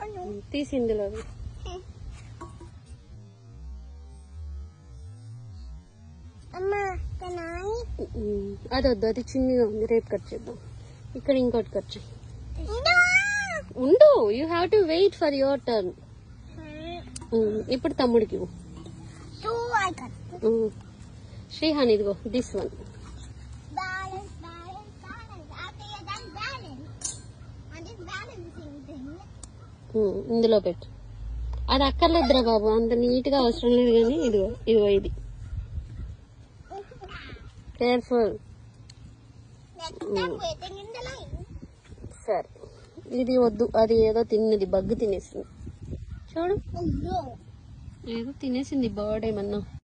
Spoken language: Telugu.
చెప్పను తీసి ఇందులో అమ్మా కనాయి ఉమ్, అది వద్దు అది చిన్నగా ఉంది రేపు కట్ చేద్దాం ఇక్కడ ఇంకోటి కట్ చేయి ఉండు you have to wait for your turn ఇప్పుడు తమ్ముడికి ఇవ్వు. Two I cut um. Srihan ఇదిగో this one balance balance balance after that balance and this balancing thing um, ఇందులో పెట్టు అది అక్కర్లేదురా బాబు అంత నీట్ గా అవసరం లేదు కానీ ఇదిగో ఇదిగో ఇది careful next time waiting in the line సరే ఇది వద్దు అది ఏదో తిన్నది బగ్గు తినేసింది చూడు నో ఏదో తినేసింది బర్డ్ ఏమన్నా